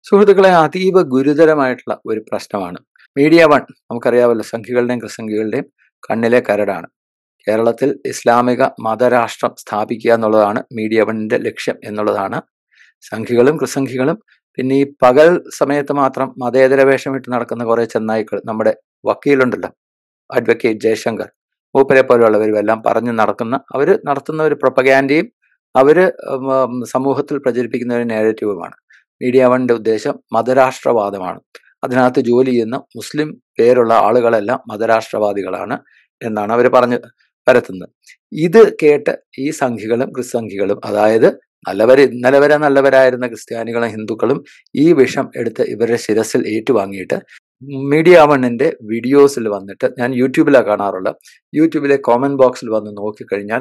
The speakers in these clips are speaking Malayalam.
സുഹൃത്തുക്കളെ അതീവ ഗുരുതരമായിട്ടുള്ള ഒരു പ്രശ്നമാണ് മീഡിയ വൺ നമുക്കറിയാമല്ലോ സംഘികളുടെയും ക്രിസംഖികളുടെയും കണ്ണിലെ കരടാണ് കേരളത്തിൽ ഇസ്ലാമിക മതരാഷ്ട്രം സ്ഥാപിക്കുക എന്നുള്ളതാണ് മീഡിയ വണ്ണിന്റെ ലക്ഷ്യം എന്നുള്ളതാണ് സംഘികളും ക്രിസംഖികളും പിന്നെ ഈ പകൽ സമയത്ത് മാത്രം മതേതര വേഷമിട്ട് നടക്കുന്ന കുറെ ചെന്നായ്ക്കൾ നമ്മുടെ വക്കീലുണ്ടല്ലോ അഡ്വക്കേറ്റ് ജയശങ്കർ മൂപ്പരെ പോലുള്ളവരും എല്ലാം പറഞ്ഞു നടക്കുന്ന അവർ നടത്തുന്ന ഒരു പ്രൊപ്പഗാൻഡയും അവര് ഉം, സമൂഹത്തിൽ പ്രചരിപ്പിക്കുന്ന ഒരു നേരറ്റീവുമാണ് മീഡിയ വണ്ണിന്റെ ഉദ്ദേശം മതരാഷ്ട്രവാദമാണ് അതിനകത്ത് ജോലി ചെയ്യുന്ന മുസ്ലിം പേരുള്ള ആളുകളെല്ലാം മതരാഷ്ട്രവാദികളാണ് എന്നാണ് അവർ പറഞ്ഞു പരത്തുന്നത് ഇത് കേട്ട് ഈ സംഘികളും ക്രിസ്സംഘികളും അതായത് നല്ലവർ ഇന്നലെ വരെ നല്ലവരായിരുന്ന ക്രിസ്ത്യാനികളും ഹിന്ദുക്കളും ഈ വിഷം എടുത്ത് ഇവരുടെ ശിരസിൽ ഏറ്റുവാങ്ങിയിട്ട് മീഡിയ വണ്ണിന്റെ വീഡിയോസിൽ വന്നിട്ട് ഞാൻ യൂട്യൂബിലാണ് കാണാറുള്ളത് യൂട്യൂബിലെ കോമന്റ് ബോക്സിൽ വന്ന് നോക്കിക്കഴിഞ്ഞാൽ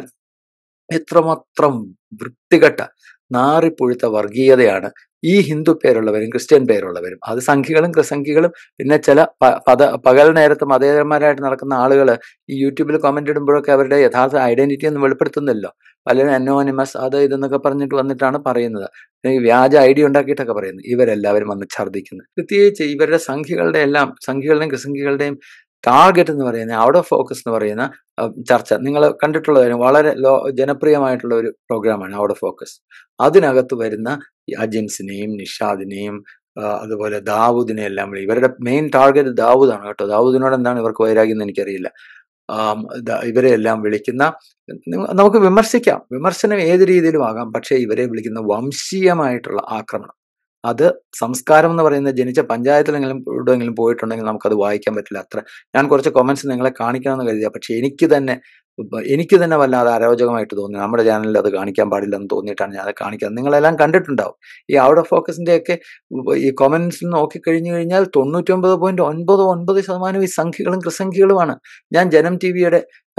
എത്രമാത്രം വൃത്തികെട്ട നാറിപ്പുഴുത്ത വർഗീയതയാണ് ഈ ഹിന്ദു പേരുള്ളവരും ക്രിസ്ത്യൻ പേരുള്ളവരും അത് സംഖ്യകളും ക്രിസംഖ്യകളും പിന്നെ ചില പ- പത പകൽ നേരത്ത് മതേതരന്മാരായിട്ട് നടക്കുന്ന ആളുകൾ ഈ യൂട്യൂബിൽ കമന്റ് ഇടുമ്പോഴൊക്കെ അവരുടെ യഥാർത്ഥ ഐഡന്റിറ്റി ഒന്നും വെളിപ്പെടുത്തുന്നില്ലോ പലരും അനോണിമസ് അത് ഇതെന്നൊക്കെ പറഞ്ഞിട്ട് വന്നിട്ടാണ് പറയുന്നത് ഈ വ്യാജ ഐ ഡി ഉണ്ടാക്കിയിട്ടൊക്കെ പറയുന്നത് ഇവരെല്ലാവരും വന്ന് ഛർദ്ദിക്കുന്നത് പ്രത്യേകിച്ച് ഇവരുടെ സംഖ്യകളുടെ എല്ലാം സംഖ്യകളുടെയും ക്രിസംഖ്യകളുടെയും ടാർഗറ്റ് എന്ന് പറയുന്ന ഔട്ട് ഓഫ് ഫോക്കസ് എന്ന് പറയുന്ന അഹ്, ചർച്ച നിങ്ങൾ കണ്ടിട്ടുള്ളവരും വളരെ ലോ ജനപ്രിയമായിട്ടുള്ള ഒരു പ്രോഗ്രാമാണ് ഔട്ട് ഓഫ് ഫോക്കസ് അതിനകത്ത് വരുന്ന ഈ അജിൻസിനെയും നിഷാദിനെയും ആ, അതുപോലെ ദാവൂദിനെ എല്ലാം വിളി ഇവരുടെ മെയിൻ ടാർഗറ്റ് ദാവൂദാണ് കേട്ടോ ദാവൂദിനോട് എന്താണ് ഇവർക്ക് വൈരാഗ്യം എന്ന് എനിക്കറിയില്ല ആം, ദ- ഇവരെ എല്ലാം വിളിക്കുന്ന നിങ്ങ- നമുക്ക് വിമർശിക്കാം വിമർശനം ഏത് രീതിയിലും ആകാം പക്ഷേ ഇവരെ വിളിക്കുന്ന വംശീയമായിട്ടുള്ള ആക്രമണം അത് സംസ്കാരം എന്ന് പറയുന്നത് ജനിച്ച പഞ്ചായത്തിലെങ്കിലും എവിടെയെങ്കിലും പോയിട്ടുണ്ടെങ്കിൽ നമുക്കത് വായിക്കാൻ പറ്റില്ല അത്ര ഞാൻ കുറച്ച് കൊമന്റ്സ് നിങ്ങളെ കാണിക്കണമെന്ന് കരുതിയ പക്ഷെ എനിക്ക് തന്നെ ഇപ്പൊ എനിക്ക് തന്നെ വല്ലാതെ അരോചകമായിട്ട് തോന്നി നമ്മുടെ ചാനലിൽ അത് കാണിക്കാൻ പാടില്ലെന്ന് തോന്നിയിട്ടാണ് ഞാൻ അത് കാണിക്കുന്നത് നിങ്ങളെല്ലാം കണ്ടിട്ടുണ്ടാവും ഈ ഔട്ട് ഓഫ് ഫോക്കസിന്റെ ഒക്കെ ഈ കൊമന്റ്സ് നോക്കിക്കഴിഞ്ഞു കഴിഞ്ഞാൽ തൊണ്ണൂറ്റൊമ്പത് പോയിന്റ് ഒൻപത് ഒൻപത് ശതമാനം ഈ സംഖ്യകളും ക്രിസംഖ്യകളുമാണ് ഞാൻ ജനം ടി വിയുടെ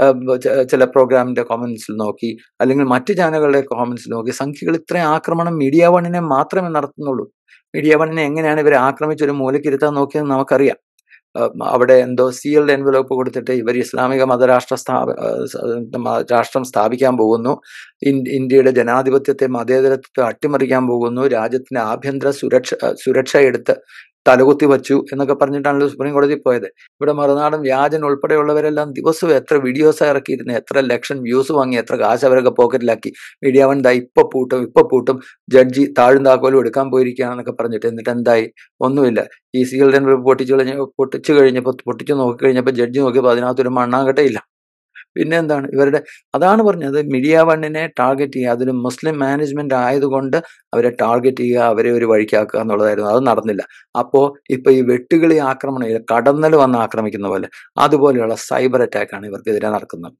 ചില പ്രോഗ്രാമിന്റെ കോമന്റ്സിൽ നോക്കി അല്ലെങ്കിൽ മറ്റു ചാനലുകളുടെ കോമന്റ്സിൽ നോക്കി സംഖ്യകൾ ഇത്രയും ആക്രമണം മീഡിയ വണ്ണിനെ മാത്രമേ നടത്തുന്നുള്ളൂ മീഡിയ വണ്ണിനെ എങ്ങനെയാണ് ഇവരെ ആക്രമിച്ച് ഒരു മൂലക്കിരുത്താൻ നോക്കിയെന്ന് നമുക്കറിയാം അഹ് അവിടെ എന്തോ സീൽഡ് എൻവലപ്പ് കൊടുത്തിട്ട് ഇവർ ഇസ്ലാമിക മതരാഷ്ട്ര സ്ഥാപ അഹ് സ- മ- രാഷ്ട്രം സ്ഥാപിക്കാൻ പോകുന്നു ഇൻ- ഇന്ത്യയുടെ ജനാധിപത്യത്തെ മതേതരത്വത്തെ അട്ടിമറിക്കാൻ പോകുന്നു രാജ്യത്തിന്റെ ആഭ്യന്തര സുരക്ഷ അഹ് സുരക്ഷ എടുത്ത് തലകുത്തി വച്ചു എന്നൊക്കെ പറഞ്ഞിട്ടാണല്ലോ സുപ്രീം കോടതി പോയത് ഇവിടെ മറുനാടൻ വ്യാജൻ ഉൾപ്പെടെയുള്ളവരെല്ലാം ദിവസവും എത്ര വീഡിയോസ് ഇറക്കിയിരുന്നു എത്ര ലക്ഷം വ്യൂസ് വാങ്ങി എത്ര കാശ് അവരൊക്കെ പോക്കറ്റിലാക്കി മീഡിയ വൺ ദാ ഇപ്പൊ പൂട്ടും ഇപ്പൊ പൂട്ടും ജഡ്ജി താഴും താക്കോലും എടുക്കാൻ പോയിരിക്കുകയാണെന്നൊക്കെ പറഞ്ഞിട്ട് എന്നിട്ട് എന്തായി ഒന്നുമില്ല ഈ സീൽഡ് എൻവലപ്പ് പൊട്ടിച്ചു കഴിഞ്ഞ പൊട്ടിച്ചു കഴിഞ്ഞപ്പോൾ പൊട്ടിച്ചു നോക്കി കഴിഞ്ഞപ്പോൾ ജഡ്ജി നോക്കിയപ്പോൾ അതിനകത്തൊരു മണ്ണാകട്ടയില്ല പിന്നെ എന്താണ് ഇവരുടെ അതാണ് പറഞ്ഞത് മീഡിയ വണ്ണിനെ ടാർഗറ്റ് ചെയ്യുക അതിന് മുസ്ലിം മാനേജ്മെന്റ് ആയതുകൊണ്ട് അവരെ ടാർഗറ്റ് ചെയ്യുക അവരെ ഒരു വഴിക്കാക്കുക എന്നുള്ളതായിരുന്നു അത് നടന്നില്ല അപ്പോ ഇപ്പൊ ഈ വെട്ടുകിളി ആക്രമണം ഈ കടന്നൽ വന്ന് ആക്രമിക്കുന്ന പോലെ അതുപോലെയുള്ള സൈബർ അറ്റാക്കാണ് ഇവർക്കെതിരെ നടക്കുന്നത്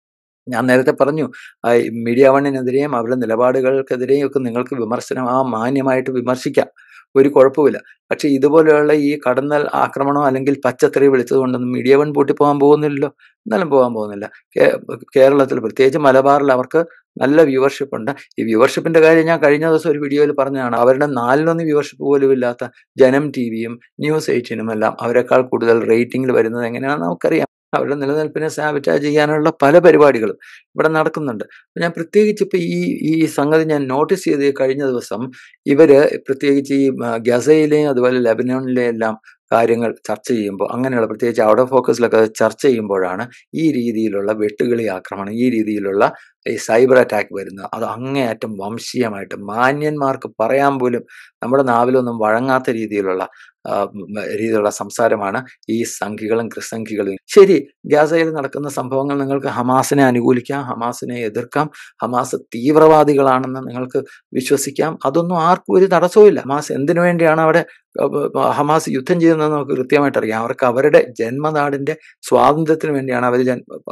ഞാൻ നേരത്തെ പറഞ്ഞു ആ, ഈ മീഡിയ വണ്ണിനെതിരെയും അവരുടെ നിലപാടുകൾക്കെതിരെയും ഒക്കെ നിങ്ങൾക്ക് വിമർശനം ആ മാന്യമായിട്ട് വിമർശിക്കാം ഒരു കുഴപ്പമില്ല പക്ഷെ ഇതുപോലെയുള്ള ഈ കടന്നൽ ആക്രമണം അല്ലെങ്കിൽ പച്ചത്തെറി വിളിച്ചത് കൊണ്ടൊന്നും മീഡിയ വൺ പൂട്ടിപ്പോകാൻ പോകുന്നില്ലല്ലോ എന്നാലും പോകാൻ പോകുന്നില്ല കേ- കേരളത്തിൽ പ്രത്യേകിച്ച് മലബാറിൽ അവർക്ക് നല്ല വ്യൂവർഷിപ്പ് ഉണ്ട് ഈ വ്യൂവർഷിപ്പിന്റെ കാര്യം ഞാൻ കഴിഞ്ഞ ദിവസം ഒരു വീഡിയോയിൽ പറഞ്ഞതാണ് അവരുടെ നാലിലൊന്ന് വ്യൂവർഷിപ്പ് പോലും ഇല്ലാത്ത ജനം ടി വിയും ന്യൂസ് എയ്റ്റീനും എല്ലാം അവരെക്കാൾ കൂടുതൽ റേറ്റിംഗിൽ വരുന്നത് എങ്ങനെയാണെന്ന് നമുക്കറിയാം അവരുടെ നിലനിൽപ്പിനെ സാബിറ്റാജ് ചെയ്യാനുള്ള പല പരിപാടികളും ഇവിടെ നടക്കുന്നുണ്ട് അപ്പൊ ഞാൻ പ്രത്യേകിച്ച് ഇപ്പൊ ഈ ഈ സംഗതി ഞാൻ നോട്ടീസ് ചെയ്ത് കഴിഞ്ഞ ദിവസം ഇവര് പ്രത്യേകിച്ച് ഈ ആ, ഗസയിലെയും അതുപോലെ ലെബനോണിലെയും എല്ലാം കാര്യങ്ങൾ ചർച്ച ചെയ്യുമ്പോൾ അങ്ങനെയുള്ള പ്രത്യേകിച്ച് ഔട്ട് ഓഫ് ഫോക്കസിലൊക്കെ ചർച്ച ചെയ്യുമ്പോഴാണ് ഈ രീതിയിലുള്ള വെട്ടുകിളി ആക്രമണം ഈ രീതിയിലുള്ള ഈ സൈബർ അറ്റാക്ക് വരുന്നത് അത് അങ്ങേയറ്റം വംശീയമായിട്ട് മാന്യന്മാർക്ക് പറയാൻ പോലും നമ്മുടെ നാവിലൊന്നും വഴങ്ങാത്ത രീതിയിലുള്ള ആ, ഉം, രീതിയിലുള്ള സംസാരമാണ് ഈ സംഖ്യകളും ക്രിസംഖ്യകളും ശരി ഗാസയിൽ നടക്കുന്ന സംഭവങ്ങൾ നിങ്ങൾക്ക് ഹമാസിനെ അനുകൂലിക്കാം ഹമാസിനെ എതിർക്കാം ഹമാസ് തീവ്രവാദികളാണെന്ന് നിങ്ങൾക്ക് വിശ്വസിക്കാം അതൊന്നും ആർക്കും ഒരു തടസ്സവുമില്ല ഹമാസ് എന്തിനു വേണ്ടിയാണ് അവിടെ അഹ് ഹമാസ് യുദ്ധം ചെയ്യുന്നത് നമുക്ക് കൃത്യമായിട്ട് അറിയാം അവർക്ക് അവരുടെ ജന്മനാടിന്റെ സ്വാതന്ത്ര്യത്തിന് വേണ്ടിയാണ് അവർ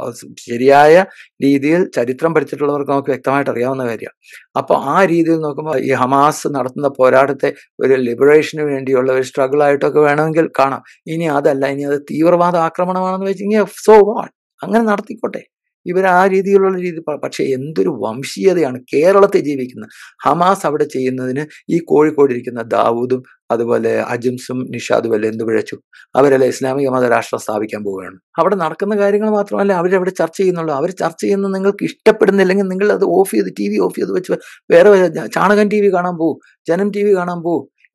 ശരിയായ രീതിയിൽ ചരിത്രം പഠിച്ചിട്ടുള്ളവർക്ക് നമുക്ക് വ്യക്തമായിട്ട് അറിയാവുന്ന കാര്യമാണ് അപ്പൊ ആ രീതിയിൽ നോക്കുമ്പോൾ ഈ ഹമാസ് നടത്തുന്ന പോരാട്ടത്തെ ഒരു ലിബറേഷന് വേണ്ടിയുള്ള ഒരു സ്ട്രഗിൾ ആയിട്ടൊക്കെ വേണമെങ്കിൽ കാണാം ഇനി അതല്ല ഇനി അത് തീവ്രവാദ ആക്രമണമാണെന്ന് വെച്ച് കഴിഞ്ഞാൽ സോ വാട്ട് അങ്ങനെ നടത്തിക്കോട്ടെ ഇവർ ആ രീതിയിലുള്ള രീതി പ- പക്ഷെ എന്തൊരു വംശീയതയാണ് കേരളത്തിൽ ജീവിക്കുന്ന ഹമാസ് അവിടെ ചെയ്യുന്നതിന് ഈ കോഴിക്കോട് ഇരിക്കുന്ന ദാവൂദും അതുപോലെ അജിംസും നിഷാദും എല്ലാം എന്ത് പിഴച്ചു അവരെല്ലാം ഇസ്ലാമിക മത രാഷ്ട്രം സ്ഥാപിക്കാൻ പോവുകയാണ് അവിടെ നടക്കുന്ന കാര്യങ്ങൾ മാത്രമല്ല അവരവിടെ ചർച്ച ചെയ്യുന്നുള്ളൂ അവർ ചർച്ച ചെയ്യുന്നത് നിങ്ങൾക്ക് ഇഷ്ടപ്പെടുന്നില്ലെങ്കിൽ നിങ്ങൾ അത് ഓഫ് ചെയ്ത് ടി വി ഓഫ് ചെയ്ത് വെച്ച് വേറെ വല്ല ചാണകം ടി വി കാണാൻ പോവും ജനം ടി വി കാണാൻ പോവും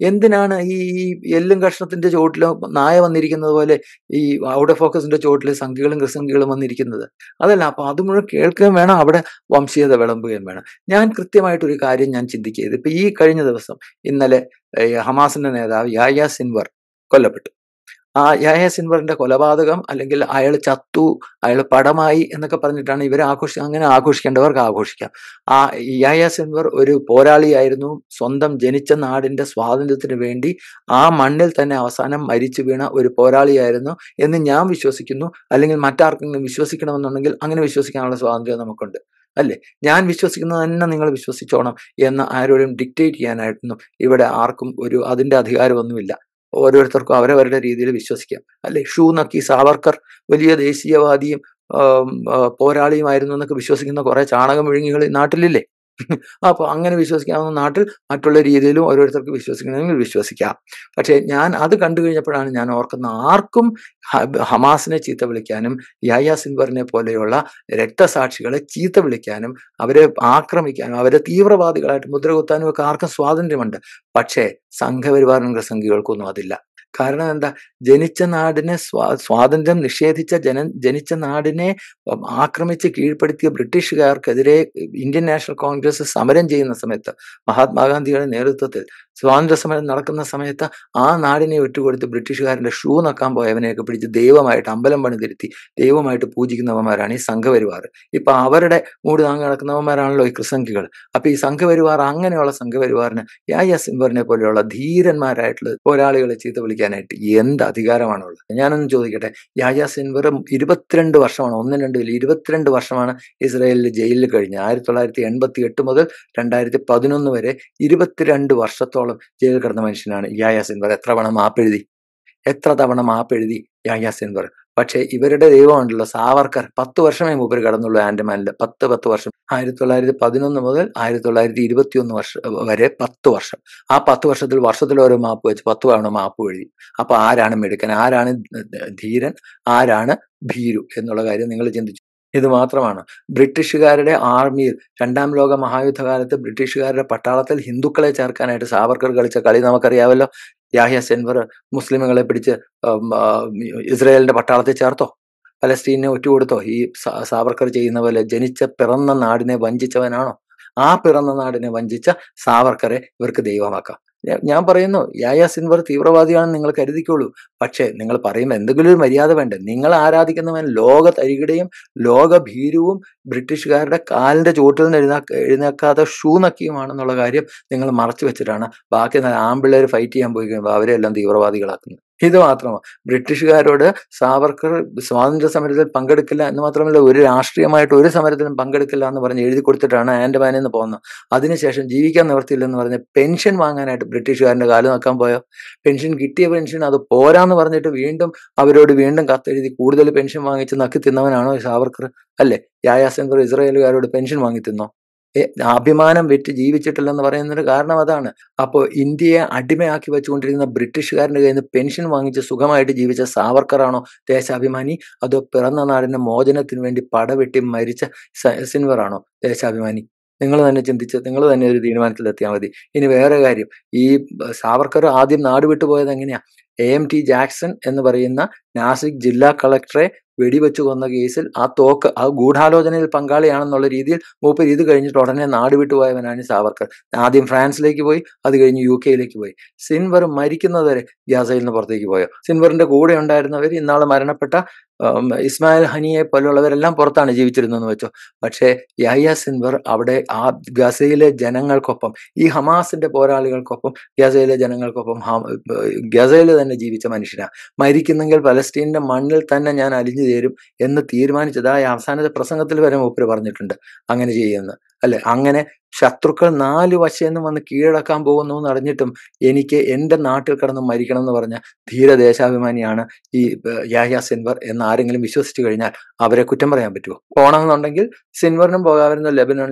എന്തിനാണ് ഈ ഈ എല്ലും കഷ്ണത്തിന്റെ ചോട്ടിലോ നായ വന്നിരിക്കുന്നത് പോലെ ഈ ഔട്ട് ഓഫ് ഫോക്കസിന്റെ ചോട്ടിൽ സംഖ്യകളും ക്രിസംഖ്യകളും വന്നിരിക്കുന്നത് അതല്ല അപ്പൊ അത് മുഴുവൻ കേൾക്കുകയും വേണം അവിടെ വംശീയത വിളമ്പുകയും വേണം ഞാൻ കൃത്യമായിട്ട് ഒരു കാര്യം ഞാൻ ചിന്തിക്കുകയത് ഇപ്പൊ ഈ കഴിഞ്ഞ ദിവസം ഇന്നലെ ഏഹ്, ഹമാസിന്റെ നേതാവ് യായ സിൻവർ കൊല്ലപ്പെട്ടു ആ യായ സിൻവറിന്റെ കൊലപാതകം അല്ലെങ്കിൽ അയാൾ ചത്തു അയാൾ പടമായി എന്നൊക്കെ പറഞ്ഞിട്ടാണ് ഇവർ ആഘോഷി അങ്ങനെ ആഘോഷിക്കേണ്ടവർക്ക് ആഘോഷിക്കാം ആ യായ സിൻവർ ഒരു പോരാളിയായിരുന്നു സ്വന്തം ജനിച്ച നാടിന്റെ സ്വാതന്ത്ര്യത്തിന് വേണ്ടി ആ മണ്ണിൽ തന്നെ അവസാനം മരിച്ചു വീണ ഒരു പോരാളിയായിരുന്നു എന്ന് ഞാൻ വിശ്വസിക്കുന്നു അല്ലെങ്കിൽ മറ്റാർക്കെങ്കിലും വിശ്വസിക്കണമെന്നുണ്ടെങ്കിൽ അങ്ങനെ വിശ്വസിക്കാനുള്ള സ്വാതന്ത്ര്യം നമുക്കുണ്ട് അല്ലേ ഞാൻ വിശ്വസിക്കുന്നത് തന്നെ നിങ്ങൾ വിശ്വസിച്ചോണം എന്ന് ആരോടും ഡിക്റ്റേറ്റ് ചെയ്യാനായിട്ടൊന്നും ഇവിടെ ആർക്കും ഒരു അതിന്റെ അധികാരമൊന്നുമില്ല ഓരോരുത്തർക്കും അവരവരുടെ രീതിയിൽ വിശ്വസിക്കാം അല്ലെ ഷൂ നക്കി സാവർക്കർ വലിയ ദേശീയവാദിയും ആം, ആ, പോരാളിയുമായിരുന്നു എന്നൊക്കെ വിശ്വസിക്കുന്ന കുറെ ചാണകം വിഴുങ്ങികൾ ഈ നാട്ടിലില്ലേ അപ്പൊ അങ്ങനെ വിശ്വസിക്കാവുന്ന നാട്ടിൽ മറ്റുള്ള രീതിയിലും ഓരോരുത്തർക്ക് വിശ്വസിക്കണമെങ്കിൽ വിശ്വസിക്കാം പക്ഷെ ഞാൻ അത് കണ്ടു കഴിഞ്ഞപ്പോഴാണ് ഞാൻ ഓർക്കുന്നത് ആർക്കും ഹ- ഹമാസിനെ ചീത്ത വിളിക്കാനും യായ സിൻവറിനെ പോലെയുള്ള രക്തസാക്ഷികളെ ചീത്ത വിളിക്കാനും അവരെ ആക്രമിക്കാനും അവരെ തീവ്രവാദികളായിട്ട് മുദ്രകുത്താനും ഒക്കെ ആർക്കും സ്വാതന്ത്ര്യമുണ്ട് പക്ഷേ സംഘപരിവാറിന്റെ സംഖ്യകൾക്കൊന്നും അതില്ല കാരണം എന്താ ജനിച്ച നാടിനെ സ്വാ സ്വാതന്ത്ര്യം നിഷേധിച്ച ജന ജനിച്ച നാടിനെ ഉം, ആക്രമിച്ച് കീഴ്പ്പെടുത്തിയ ബ്രിട്ടീഷുകാർക്കെതിരെ ഇന്ത്യൻ നാഷണൽ കോൺഗ്രസ് സമരം ചെയ്യുന്ന സമയത്ത് മഹാത്മാഗാന്ധിയുടെ നേതൃത്വത്തിൽ സ്വാതന്ത്ര്യ സമരം നടക്കുന്ന സമയത്ത് ആ നാടിനെ വിട്ടുകൊടുത്ത് ബ്രിട്ടീഷുകാരന്റെ ഷൂ നക്കാൻ പോയവനെയൊക്കെ പിടിച്ച് ദൈവമായിട്ട് അമ്പലം പണിതിരുത്തി ദൈവമായിട്ട് പൂജിക്കുന്നവന്മാരാണ് ഈ സംഘപരിവാർ ഇപ്പൊ അവരുടെ മൂട് താങ്ങി നടക്കുന്നവന്മാരാണല്ലോ ഈ ക്രിസംഖികൾ അപ്പൊ ഈ സംഘപരിവാർ അങ്ങനെയുള്ള സംഘപരിവാറിന് യായ സിംബറിനെ പോലെയുള്ള ധീരന്മാരായിട്ടുള്ള പോരാളികളെ ചീത്ത വിളിക്കാനായിട്ട് എന്ത് അധികാരമാണുള്ളത് ഞാനൊന്ന് ചോദിക്കട്ടെ യായ സിൻവർ ഇരുപത്തിരണ്ട് വർഷമാണ് ഒന്നും രണ്ടും ഇരുപത്തിരണ്ട് വർഷമാണ് ഇസ്രായേലിൽ ജയിലിൽ കഴിഞ്ഞത് ആയിരത്തി തൊള്ളായിരത്തി എൺപത്തി എട്ട് മുതൽ രണ്ടായിരത്തി പതിനൊന്ന് വരെ ഇരുപത്തിരണ്ട് വർഷത്തോളം ജയിലിൽ കിടന്ന മനുഷ്യനാണ് യായ സിൻവർ എത്ര തവണ മാപ്പെഴുതി എത്ര തവണ മാപ്പെഴുതി യായ സിൻവർ പക്ഷേ ഇവരുടെ ദൈവമുണ്ടല്ലോ സാവർക്കർ പത്ത് വർഷമേ മൂപ്പര് കടന്നുള്ളൂ ആൻഡമാനിൽ പത്ത് പത്ത് വർഷം ആയിരത്തി തൊള്ളായിരത്തി പതിനൊന്ന് മുതൽ ആയിരത്തി തൊള്ളായിരത്തി ഇരുപത്തി ഒന്ന് വർഷം വരെ പത്ത് വർഷം ആ പത്ത് വർഷത്തിൽ വർഷത്തിൽ ഓരോ മാപ്പ് വെച്ച് പത്ത് തവണ മാപ്പ് എഴുതി അപ്പൊ ആരാണ് മിടുക്കൻ ആരാണ് ധീരൻ ആരാണ് ഭീരു എന്നുള്ള കാര്യം നിങ്ങൾ ചിന്തിച്ചു ഇത് മാത്രമാണ് ബ്രിട്ടീഷുകാരുടെ ആർമിയിൽ രണ്ടാം ലോക മഹായുദ്ധകാലത്ത് ബ്രിട്ടീഷുകാരുടെ പട്ടാളത്തിൽ ഹിന്ദുക്കളെ ചേർക്കാനായിട്ട് സാവർക്കർ കളിച്ച കളി നമുക്കറിയാമല്ലോ യാഹ്യ സെൻവർ മുസ്ലിമുകളെ പിടിച്ച് ഉം, ആ, ഇസ്രായേലിന്റെ പട്ടാളത്തിൽ ചേർത്തോ പലസ്തീനെ ഒറ്റുകൊടുത്തോ ഈ സാ- സാവർക്കർ ചെയ്യുന്ന പോലെ ജനിച്ച പിറന്ന നാടിനെ വഞ്ചിച്ചവനാണോ ആ പിറന്ന നാടിനെ വഞ്ചിച്ച സാവർക്കറെ ഇവർക്ക് ദൈവമാക്കാം ഞാ- ഞാൻ പറയുന്നു യായ സിൻവർ തീവ്രവാദിയാണെന്ന് നിങ്ങൾ കരുതിക്കോളൂ പക്ഷേ നിങ്ങൾ പറയുമ്പോൾ എന്തെങ്കിലും ഒരു മര്യാദ വേണ്ടേ നിങ്ങൾ ആരാധിക്കുന്നവൻ ലോക തരികിടയും ലോക ഭീരുവും ബ്രിട്ടീഷുകാരുടെ കാലിന്റെ ചുവട്ടിൽ നിന്ന് എഴുന്നാ എഴുന്നേക്കാതെ ഷൂ നക്കിയുമാണെന്നുള്ള കാര്യം നിങ്ങൾ മറച്ചു വെച്ചിട്ടാണ് ബാക്കി ആമ്പിള്ളേർ ഫൈറ്റ് ചെയ്യാൻ പോയി കഴിയുമ്പോൾ അവരെ എല്ലാം തീവ്രവാദികളാക്കുന്നത് ഇത് മാത്രമോ ബ്രിട്ടീഷുകാരോട് സാവർക്കർ സ്വാതന്ത്ര്യ സമരത്തിൽ പങ്കെടുക്കില്ല എന്ന് മാത്രമല്ല ഒരു രാഷ്ട്രീയമായിട്ട് ഒരു സമരത്തിലും പങ്കെടുക്കില്ല എന്ന് പറഞ്ഞ് എഴുതി കൊടുത്തിട്ടാണ് ആൻഡമാനിൽ നിന്ന് പോകുന്നത് അതിനുശേഷം ജീവിക്കാൻ നിവർത്തിയില്ലെന്ന് പറഞ്ഞ് പെൻഷൻ വാങ്ങാനായിട്ട് ബ്രിട്ടീഷുകാരന്റെ കാല് നോക്കാൻ പോയോ പെൻഷൻ കിട്ടിയ പെൻഷൻ അത് പോരാന്ന് പറഞ്ഞിട്ട് വീണ്ടും അവരോട് വീണ്ടും കത്തെഴുതി കൂടുതൽ പെൻഷൻ വാങ്ങിച്ച് നക്കി തിന്നവനാണോ ഈ സാവർക്കർ അല്ലേ യായാ സെൻവർ ഇസ്രായേലുകാരോട് പെൻഷൻ വാങ്ങി തിന്നോ ഏ, അഭിമാനം വെറ്റ് ജീവിച്ചിട്ടില്ലെന്ന് പറയുന്നതിന് കാരണം അതാണ് അപ്പോൾ ഇന്ത്യയെ അടിമയാക്കി വെച്ചുകൊണ്ടിരുന്ന ബ്രിട്ടീഷുകാരന്റെ കയ്യിൽ നിന്ന് പെൻഷൻ വാങ്ങിച്ച് സുഖമായിട്ട് ജീവിച്ച സാവർക്കറാണോ ദേശാഭിമാനി അതോ പിറന്ന നാടിന്റെ മോചനത്തിന് വേണ്ടി പടവെട്ടി മരിച്ച സ- സിൻവറാണോ ദേശാഭിമാനി നിങ്ങൾ തന്നെ ചിന്തിച്ച് നിങ്ങൾ തന്നെ ഒരു തീരുമാനത്തിലെത്തിയാൽ മതി ഇനി വേറെ കാര്യം ഈ സാവർക്കർ ആദ്യം നാട് വിട്ടു പോയത് എങ്ങനെയാ എ എം ടി ജാക്സൺ എന്ന് പറയുന്ന നാസിക് ജില്ലാ കളക്ടറെ വെടിവെച്ച് കൊന്ന കേസിൽ ആ തോക്ക് ആ ഗൂഢാലോചനയിൽ പങ്കാളിയാണെന്നുള്ള രീതിയിൽ മൂപ്പർ ഇത് കഴിഞ്ഞിട്ട് ഉടനെ നാട് വിട്ടുപോയവനാണ് ഈ സാവർക്കർ ആദ്യം ഫ്രാൻസിലേക്ക് പോയി അത് കഴിഞ്ഞ് യു കെയിലേക്ക് പോയി സിൻവർ മരിക്കുന്നതുവരെ ഗ്യാസയിൽ നിന്ന് പുറത്തേക്ക് പോയോ സിൻവറിന്റെ കൂടെ ഉണ്ടായിരുന്നവർ ഇന്നാള് മരണപ്പെട്ട ഉം, ഇസ്മായിൽ ഹനിയെ പോലുള്ളവരെല്ലാം പുറത്താണ് ജീവിച്ചിരുന്നതെന്ന് വെച്ചോ പക്ഷേ യഹ്യ സിൻവർ അവിടെ ആ ഗസയിലെ ജനങ്ങൾക്കൊപ്പം ഈ ഹമാസിന്റെ പോരാളികൾക്കൊപ്പം ഗസയിലെ ജനങ്ങൾക്കൊപ്പം ഹം- ഗസയിൽ തന്നെ ജീവിച്ച മനുഷ്യനാണ് മരിക്കുന്നെങ്കിൽ പലസ്തീനിന്റെ മണ്ണിൽ തന്നെ ഞാൻ അലിഞ്ഞു ചേരും എന്ന് തീരുമാനിച്ചതായി അവസാനത്തെ പ്രസംഗത്തിൽ വരെ മൂപ്പര് പറഞ്ഞിട്ടുണ്ട് അങ്ങനെ ചെയ്യുന്നത് അല്ലെ അങ്ങനെ ശത്രുക്കൾ നാല് വശേന്ന് വന്ന് കീഴടക്കാൻ പോകുന്നു എന്ന് അറിഞ്ഞിട്ടും എനിക്ക് എൻ്റെ നാട്ടിൽ കിടന്ന് മരിക്കണം എന്ന് പറഞ്ഞ ധീര ദേശാഭിമാനിയാണ് ഈ ഏഹ്, യാഹ്യ സിൻവർ എന്ന് ആരെങ്കിലും വിശ്വസിച്ചു കഴിഞ്ഞാൽ അവരെ കുറ്റം പറയാൻ പറ്റുമോ പോകണമെന്നുണ്ടെങ്കിൽ സിൻവറിനും പോകാമായിരുന്നു ലെബനനിലോ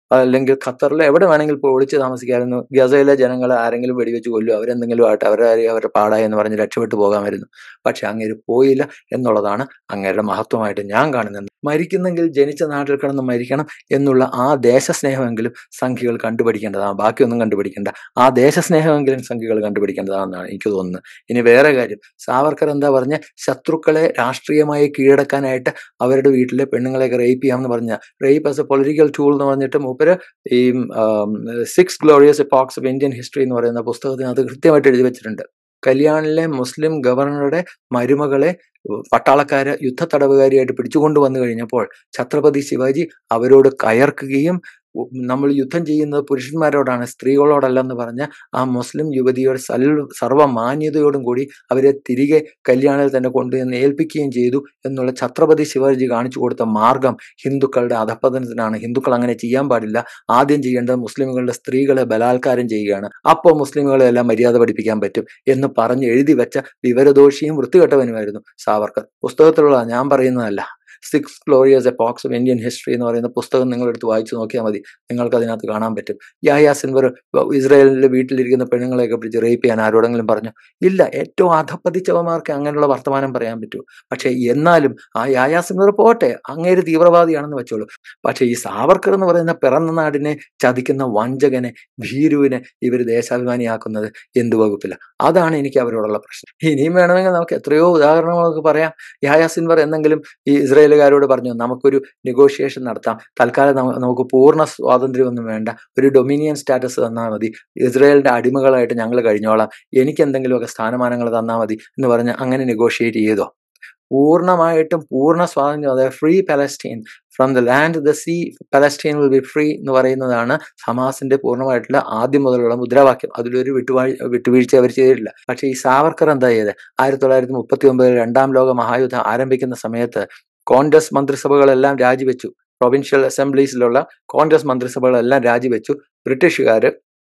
അല്ലെങ്കിൽ ഖത്തറിൽ എവിടെ വേണമെങ്കിൽ പോയി ഒളിച്ച് താമസിക്കാമായിരുന്നു ഗസയിലെ ജനങ്ങളെ ആരെങ്കിലും വെടിവെച്ച് കൊല്ലും അവരെന്തെങ്കിലും ആട്ടെ അവരുടെ കാര്യം അവരുടെ പാടായി എന്ന് പറഞ്ഞ് രക്ഷപ്പെട്ടു പോകാമായിരുന്നു പക്ഷെ അങ്ങേര് പോയില്ല എന്നുള്ളതാണ് അങ്ങേരുടെ മഹത്വമായിട്ട് ഞാൻ കാണുന്നത് മരിക്കുന്നെങ്കിൽ ജനിച്ച നാട്ടിൽ കിടന്ന് മരിക്കണം എന്നുള്ള ആ ദേശസ്നേഹമെങ്കിലും സംഖ്യകൾ കണ്ടുപിടിക്കേണ്ടതാണ് ബാക്കിയൊന്നും കണ്ടുപിടിക്കേണ്ട ആ ദേശസ്നേഹമെങ്കിലും സംഖ്യകൾ കണ്ടുപിടിക്കേണ്ടതാണെന്നാണ് എനിക്ക് തോന്നുന്നത് ഇനി വേറെ കാര്യം സാവർക്കർ എന്താ പറഞ്ഞ ശത്രുക്കളെ രാഷ്ട്രീയമായി കീഴടക്കാനായിട്ട് അവരുടെ വീട്ടിലെ പെണ്ണുങ്ങളെയൊക്കെ റേപ്പ് ചെയ്യാമെന്ന് പറഞ്ഞ rape as a political tool എന്ന് പറഞ്ഞിട്ട് മൂപ്പര് ഈ six glorious epochs of Indian history എന്ന് പറയുന്ന പുസ്തകത്തിനകത്ത് കൃത്യമായിട്ട് എഴുതി വെച്ചിട്ടുണ്ട് കല്യാണിലെ മുസ്ലിം ഗവർണറുടെ മരുമകളെ പട്ടാളക്കാര് യുദ്ധത്തടവുകാരിയായിട്ട് പിടിച്ചുകൊണ്ടു വന്നു കഴിഞ്ഞപ്പോൾ ഛത്രപതി ശിവാജി അവരോട് കയർക്കുകയും ഉ- നമ്മൾ യുദ്ധം ചെയ്യുന്നത് പുരുഷന്മാരോടാണ് സ്ത്രീകളോടല്ലെന്ന് പറഞ്ഞ ആ മുസ്ലിം യുവതിയുടെ സൽ സർവ്വ മാന്യതയോടും കൂടി അവരെ തിരികെ കല്യാണിൽ തന്നെ കൊണ്ടുവന്ന് ഏൽപ്പിക്കുകയും ചെയ്തു എന്നുള്ള ഛത്രപതി ശിവാജി കാണിച്ചു കൊടുത്ത മാർഗം ഹിന്ദുക്കളുടെ അധപ്പതനത്തിനാണ് ഹിന്ദുക്കൾ അങ്ങനെ ചെയ്യാൻ പാടില്ല ആദ്യം ചെയ്യേണ്ടത് മുസ്ലിമുകളുടെ സ്ത്രീകളെ ബലാത്കാരം ചെയ്യുകയാണ് അപ്പോൾ മുസ്ലിമുകളെ എല്ലാം മര്യാദ പഠിപ്പിക്കാൻ പറ്റും എന്ന് പറഞ്ഞ് എഴുതി വെച്ച വിവരദോഷിയും വൃത്തികെട്ടവനുമായിരുന്നു സാവർക്കർ പുസ്തകത്തിലുള്ള ഞാൻ പറയുന്നതല്ല six glorious epochs of Indian history എന്ന് പറയുന്ന പുസ്തകം നിങ്ങൾ എടുത്ത് വായിച്ചു നോക്കിയാൽ മതി നിങ്ങൾക്ക് അതിനകത്ത് കാണാൻ പറ്റും യാഹ്യ സിൻവർ ഇസ്രായേലിന്റെ വീട്ടിലിരിക്കുന്ന പെണ്ണുങ്ങളെയൊക്കെ പിടിച്ച് റേപ്പ് ചെയ്യാൻ ആരോടെങ്കിലും പറഞ്ഞു ഇല്ല ഏറ്റവും അധപ്പതിച്ചവന്മാർക്ക് അങ്ങനെയുള്ള വർത്തമാനം പറയാൻ പറ്റൂ പക്ഷേ എന്നാലും ആ യാഹ്യ സിൻവർ പോട്ടെ അങ്ങേര് തീവ്രവാദിയാണെന്ന് വെച്ചോളൂ പക്ഷേ ഈ സാവർക്കർ എന്ന് പറയുന്ന പിറന്ന നാടിനെ ചതിക്കുന്ന വഞ്ചകനെ ഭീരുവിനെ ഇവർ ദേശാഭിമാനിയാക്കുന്നത് എന്ത് വകുപ്പില്ല അതാണ് എനിക്ക് അവരോടുള്ള പ്രശ്നം ഇനിയും വേണമെങ്കിൽ നമുക്ക് എത്രയോ ഉദാഹരണങ്ങളൊക്കെ പറയാം യാഹ്യ സിൻവർ എന്നെങ്കിലും ഈ ഇസ്രായേലുകാരോട് പറഞ്ഞു നമുക്കൊരു നെഗോഷിയേഷൻ നടത്താം തൽക്കാലം നമു- നമുക്ക് പൂർണ്ണ സ്വാതന്ത്ര്യമൊന്നും വേണ്ട ഒരു ഡൊമിനിയൻ സ്റ്റാറ്റസ് തന്നാൽ മതി ഇസ്രായേലിന്റെ അടിമകളായിട്ട് ഞങ്ങൾ കഴിഞ്ഞോളാം എനിക്ക് എന്തെങ്കിലുമൊക്കെ സ്ഥാനമാനങ്ങൾ തന്നാൽ മതി എന്ന് പറഞ്ഞ് അങ്ങനെ നെഗോഷിയേറ്റ് ചെയ്തോ പൂർണ്ണമായിട്ടും പൂർണ്ണ സ്വാതന്ത്ര്യം അതായത് free Palestine from the land the sea Palestine will be free എന്ന് പറയുന്നതാണ് ഹമാസിന്റെ പൂർണ്ണമായിട്ടുള്ള ആദ്യം മുതലുള്ള മുദ്രാവാക്യം അതിലൊരു വിട്ടുവാഴ് വിട്ടുവീഴ്ച അവർ ചെയ്തിട്ടില്ല പക്ഷേ ഈ സാവർക്കർ എന്താ ചെയ്തത് ആയിരത്തി തൊള്ളായിരത്തി മുപ്പത്തി ഒമ്പതിൽ രണ്ടാം ലോക മഹായുദ്ധം ആരംഭിക്കുന്ന സമയത്ത് കോൺഗ്രസ് മന്ത്രിസഭകളെല്ലാം രാജിവെച്ചു പ്രൊവിൻഷ്യൽ അസംബ്ലീസിലുള്ള കോൺഗ്രസ് മന്ത്രിസഭകളെല്ലാം രാജിവെച്ചു ബ്രിട്ടീഷുകാര്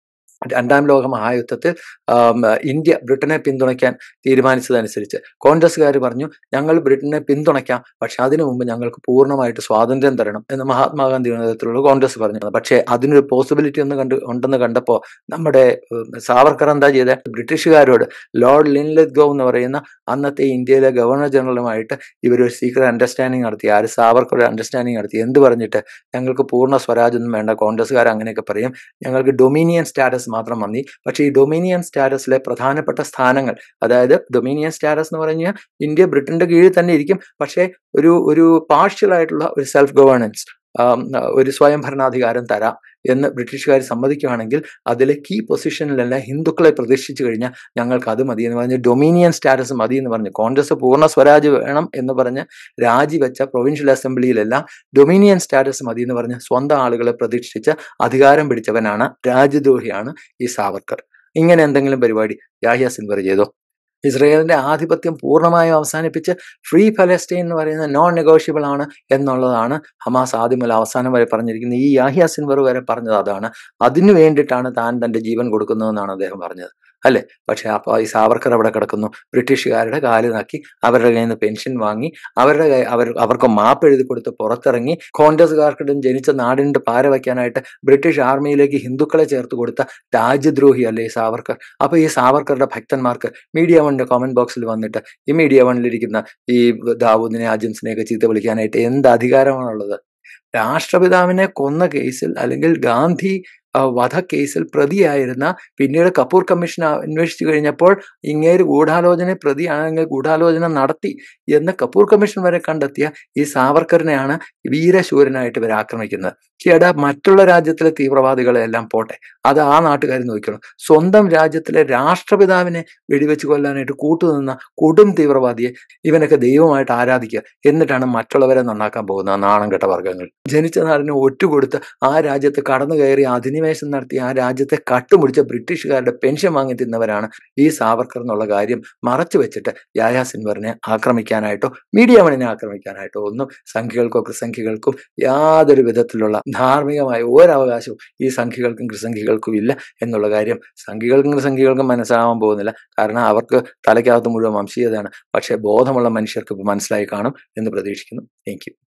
രണ്ടാം ലോക മഹായുദ്ധത്തിൽ ആം, ഇന്ത്യ ബ്രിട്ടനെ പിന്തുണയ്ക്കാൻ തീരുമാനിച്ചതനുസരിച്ച് കോൺഗ്രസ്സുകാർ പറഞ്ഞു ഞങ്ങൾ ബ്രിട്ടനെ പിന്തുണയ്ക്കാം പക്ഷെ അതിനു മുമ്പ് ഞങ്ങൾക്ക് പൂർണ്ണമായിട്ട് സ്വാതന്ത്ര്യം തരണം എന്ന് മഹാത്മാഗാന്ധി നേതൃത്വത്തിലുള്ള കോൺഗ്രസ് പറഞ്ഞു പക്ഷേ അതിനൊരു പോസിബിലിറ്റി ഒന്ന് കണ്ട് ഉണ്ടെന്ന് കണ്ടപ്പോൾ നമ്മുടെ ഉം, സാവർക്കർ എന്താ ചെയ്തത് ബ്രിട്ടീഷുകാരോട് ലോർഡ് ലിൻലെത് ഗോ എന്ന് പറയുന്ന അന്നത്തെ ഇന്ത്യയിലെ ഗവർണർ ജനറലുമായിട്ട് ഇവരൊരു സീക്രട്ട് അണ്ടർസ്റ്റാൻഡിങ് നടത്തി ആര് സാവർക്കർ ഒരു അണ്ടർസ്റ്റാൻഡിങ് നടത്തി എന്ത് പറഞ്ഞിട്ട് ഞങ്ങൾക്ക് പൂർണ്ണ സ്വരാജ് ഒന്നും വേണ്ട കോൺഗ്രസ്സുകാർ അങ്ങനെയൊക്കെ പറയും ഞങ്ങൾക്ക് ഡൊമീനിയൻ സ്റ്റാറ്റസ് മാത്രം മതി പക്ഷേ ഈ ഡൊമീനിയൻ സ്റ്റാറ്റസിലെ പ്രധാനപ്പെട്ട സ്ഥാനങ്ങൾ അതായത് ഡൊമീനിയൻ സ്റ്റാറ്റസ് എന്ന് പറഞ്ഞു കഴിഞ്ഞാൽ ഇന്ത്യ ബ്രിട്ടന്റെ കീഴിൽ തന്നെ ഇരിക്കും പക്ഷേ ഒരു ഒരു പാർഷ്യൽ ആയിട്ടുള്ള ഒരു സെൽഫ് ഗവേണൻസ് ഒരു സ്വയം ഭരണാധികാരം തരാം എന്ന് ബ്രിട്ടീഷുകാർ സമ്മതിക്കുകയാണെങ്കിൽ അതിലെ കീ പൊസിഷനിലെല്ലാം ഹിന്ദുക്കളെ പ്രതിഷ്ഠിച്ചു കഴിഞ്ഞാൽ ഞങ്ങൾക്ക് അത് മതി എന്ന് പറഞ്ഞ് ഡൊമീനിയൻ സ്റ്റാറ്റസ് മതി എന്ന് പറഞ്ഞു കോൺഗ്രസ് പൂർണ്ണ സ്വരാജ് വേണം എന്ന് പറഞ്ഞ് രാജിവെച്ച പ്രൊവിൻഷ്യൽ അസംബ്ലിയിലെല്ലാം ഡൊമീനിയൻ സ്റ്റാറ്റസ് മതി എന്ന് പറഞ്ഞ് സ്വന്തം ആളുകളെ പ്രതിഷ്ഠിച്ച് അധികാരം പിടിച്ചവനാണ് രാജ്യദ്രോഹിയാണ് ഈ സാവർക്കർ ഇങ്ങനെ എന്തെങ്കിലും പരിപാടി യാഹ്യ സിൻവർ ചെയ്തോ ഇസ്രയേലിന്റെ ആധിപത്യം പൂർണ്ണമായും അവസാനിപ്പിച്ച് ഫ്രീ ഫലസ്തീൻ എന്ന് പറയുന്നത് നോൺ നെഗോഷ്യബിൾ ആണ് എന്നുള്ളതാണ് ഹമാസ് ആദ്യം മുതൽ അവസാനം വരെ പറഞ്ഞിരിക്കുന്നത് ഈ യാഹ്യ സിൻവർ വരെ പറഞ്ഞത് അതാണ് അതിനു വേണ്ടിയിട്ടാണ് താൻ തന്റെ ജീവൻ കൊടുക്കുന്നതെന്നാണ് അദ്ദേഹം പറഞ്ഞത് അല്ലെ പക്ഷെ അപ്പോൾ ഈ സാവർക്കർ അവിടെ കിടക്കുന്നു ബ്രിട്ടീഷുകാരുടെ കാല് നാക്കി അവരുടെ കയ്യിൽ നിന്ന് പെൻഷൻ വാങ്ങി അവരുടെ കൈ- അവർ അവർക്ക് മാപ്പ് എഴുതി കൊടുത്ത് പുറത്തിറങ്ങി കോൺഗ്രസ്സുകാർക്കിടും ജനിച്ച നാടിന്റെ പാര വയ്ക്കാനായിട്ട് ബ്രിട്ടീഷ് ആർമിയിലേക്ക് ഹിന്ദുക്കളെ ചേർത്ത് കൊടുത്ത രാജ്യദ്രോഹി അല്ലേ ഈ സാവർക്കർ അപ്പൊ ഈ സാവർക്കറുടെ ഭക്തന്മാർക്ക് മീഡിയ വണ്ണിന്റെ കോമന്റ് ബോക്സിൽ വന്നിട്ട് ഈ മീഡിയ വണ്ണിലിരിക്കുന്ന ഈ ദാവൂദിനെ അജൻസിനെയൊക്കെ ചീത്ത വിളിക്കാനായിട്ട് എന്ത് അധികാരമാണുള്ളത് രാഷ്ട്രപിതാവിനെ കൊന്ന കേസിൽ അല്ലെങ്കിൽ ഗാന്ധി ആ, വധക്കേസിൽ പ്രതിയായിരുന്ന പിന്നീട് കപൂർ കമ്മീഷൻ അന്വേഷിച്ചു കഴിഞ്ഞപ്പോൾ ഇങ്ങേര് ഗൂഢാലോചന പ്രതിയാണെങ്കിൽ ഗൂഢാലോചന നടത്തി എന്ന് കപൂർ കമ്മീഷൻ വരെ കണ്ടെത്തിയ ഈ സാവർക്കറിനെയാണ് വീരശൂരനായിട്ട് ഇവർ ആക്രമിക്കുന്നത് ചേടാ മറ്റുള്ള രാജ്യത്തിലെ തീവ്രവാദികളെ എല്ലാം പോട്ടെ അത് ആ നാട്ടുകാർ നോക്കണം സ്വന്തം രാജ്യത്തിലെ രാഷ്ട്രപിതാവിനെ വെടിവെച്ച് കൊല്ലാനായിട്ട് കൂട്ടുനിന്ന കൊടും തീവ്രവാദിയെ ഇവനൊക്കെ ദൈവമായിട്ട് ആരാധിക്കുക എന്നിട്ടാണ് മറ്റുള്ളവരെ നന്നാക്കാൻ പോകുന്ന നാണം കെട്ട വർഗ്ഗങ്ങൾ ജനിച്ച നാടിനെ ഒറ്റുകൊടുത്ത് ആ രാജ്യത്ത് കടന്നു കയറി അധിനിവേശം നടത്തി ആ രാജ്യത്തെ കട്ടുമുടിച്ച ബ്രിട്ടീഷുകാരുടെ പെൻഷൻ വാങ്ങി തിന്നവരാണ് ഈ സാവർക്കർ എന്നുള്ള കാര്യം മറച്ചു വെച്ചിട്ട് യായാ സിൻവറിനെ ആക്രമിക്കാനായിട്ടോ മീഡിയ മണിനെ ആക്രമിക്കാനായിട്ടോ ഒന്നും സംഖ്യകൾക്കോ കൃസംഖ്യകൾക്കും യാതൊരു വിധത്തിലുള്ള ധാർമ്മികമായ ഒരവകാശവും ഈ സംഖ്യകൾക്കും കൃസംഖ്യകൾക്കും ഇല്ല എന്നുള്ള കാര്യം സംഖ്യകൾക്കും കൃസംഖ്യകൾക്കും മനസ്സിലാവാൻ പോകുന്നില്ല കാരണം അവർക്ക് തലയ്ക്കകത്ത് മുഴുവൻ വംശീയതയാണ് പക്ഷേ ബോധമുള്ള മനുഷ്യർക്ക് ഇപ്പൊ മനസ്സിലായി കാണും എന്ന് പ്രതീക്ഷിക്കുന്നു താങ്ക് യു